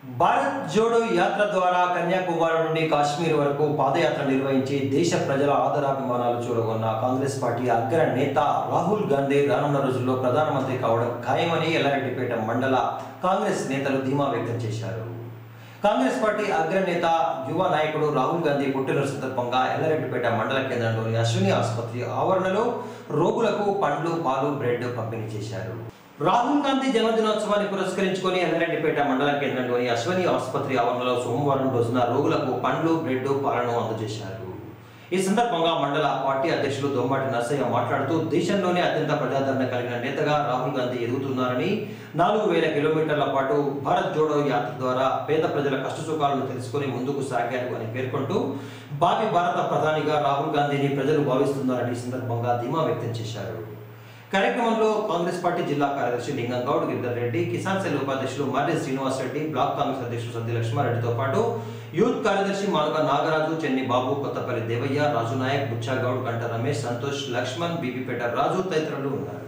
భారత్ జోడో యాత్ర ద్వారా కన్యాకుమారి నుండి కాశ్మీర్ వరకు పాదయాత్ర నిర్వహించి దేశ ప్రజల ఆదరాభిమానాలు చూరగొన్న కాంగ్రెస్ పార్టీ అగ్ర నేత రాహుల్ గాంధీ రానున్న రోజుల్లో ప్రధానమంత్రి కావడం ఖాయమని ఎల్లారెడ్డిపేట మండల కాంగ్రెస్ నేతలు ధీమా వ్యక్తం చేశారు కాంగ్రెస్ పార్టీ అగ్రనేత యువ నాయకుడు రాహుల్ గాంధీ పుట్టినరోజు సందర్భంగా ఎల్లారెడ్డిపేట మండల కేంద్రంలోని అశ్విని ఆసుపత్రి ఆవరణలో రోగులకు పండ్లు పాలు బ్రెడ్ పంపిణీ చేశారు రాహుల్ గాంధీ జన్మదినోత్సవాన్ని పురస్కరించుకొని ఎల్లారెడ్డిపేట మండల కేంద్రంలోని అశ్వని ఆసుపత్రి ఆవరణలో సోమవారం రోజున రోగులకు పండ్లు బ్రెడ్ పాలను అందజేశారు ఈ సందర్భంగా మండల పార్టీ అధ్యక్షులు దొమ్మాటి నర్సయ్య మాట్లాడుతూ దేశంలోనే అత్యంత ప్రజాదరణ కలిగిన నేతగా రాహుల్ గాంధీ ఎదుగుతున్నారని నాలుగు వేల కిలోమీటర్ల పాటు భారత్ జోడో యాత్ర ద్వారా పేద ప్రజల కష్టసుఖాలను తెలుసుకుని ముందుకు సాగారు అని పేర్కొంటూ భావి భారత ప్రధానిగా రాహుల్ గాంధీని ప్రజలు భావిస్తున్నారని ఈ సందర్భంగా ధీమా వ్యక్తం చేశారు కార్యక్రమంలో కాంగ్రెస్ పార్టీ జిల్లా కార్యదర్శి లింగం గౌడ్ గిరిధర్ రెడ్డి కిసాన్ సెల్ ఉపాధ్యక్షులు మర్రి శ్రీనివాస్ రెడ్డి బ్లాక్ కాంగ్రెస్ అధ్యక్షులు సంధి లక్ష్మారెడ్డితో పాటు యూత్ కార్యదర్శి మానుక నాగరాజు చెన్ని బాబు కొత్తపల్లి దేవయ్య రాజు నాయక్ బుచ్చాగౌడ్ గంట రమేష్ సంతోష్ లక్ష్మణ్ బీబీపేట రాజు తదితరులు ఉన్నారు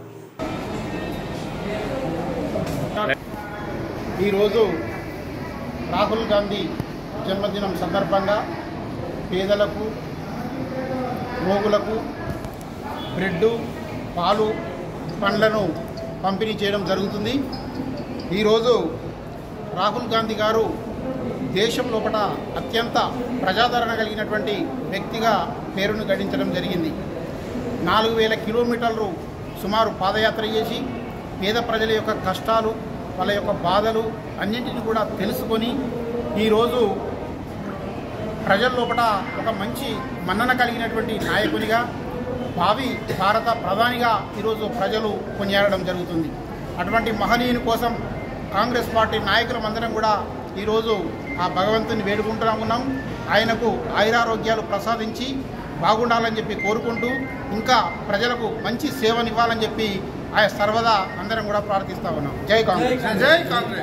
ఈరోజు రాహుల్ గాంధీ జన్మదినం సందర్భంగా పేదలకు రోగులకు బ్రెడ్ పాలు పండ్లను పంపిణీ చేయడం జరుగుతుంది ఈరోజు రాహుల్ గాంధీ గారు దేశం లోపల అత్యంత ప్రజాదరణ కలిగినటువంటి వ్యక్తిగా పేరును గడించడం జరిగింది నాలుగు వేల కిలోమీటర్లు సుమారు పాదయాత్ర చేసి పేద ప్రజల యొక్క కష్టాలు వాళ్ళ యొక్క బాధలు అన్నింటిని కూడా తెలుసుకొని ఈరోజు ప్రజల లోపల ఒక మంచి మన్నన కలిగినటువంటి నాయకునిగా భావి భారత ప్రధానిగా ఈరోజు ప్రజలు కొనియాడడం జరుగుతుంది అటువంటి మహనీయుని కోసం కాంగ్రెస్ పార్టీ నాయకులమందరం కూడా ఈరోజు ఆ భగవంతుని వేడుకుంటూ ఉన్నాం ఆయనకు ఆయురారోగ్యాలు ప్రసాదించి బాగుండాలని చెప్పి కోరుకుంటూ ఇంకా ప్రజలకు మంచి సేవనివ్వాలని చెప్పి ఆయన సర్వదా అందరం కూడా ప్రార్థిస్తా ఉన్నాం జై కాంగ్రెస్ జై కాంగ్రెస్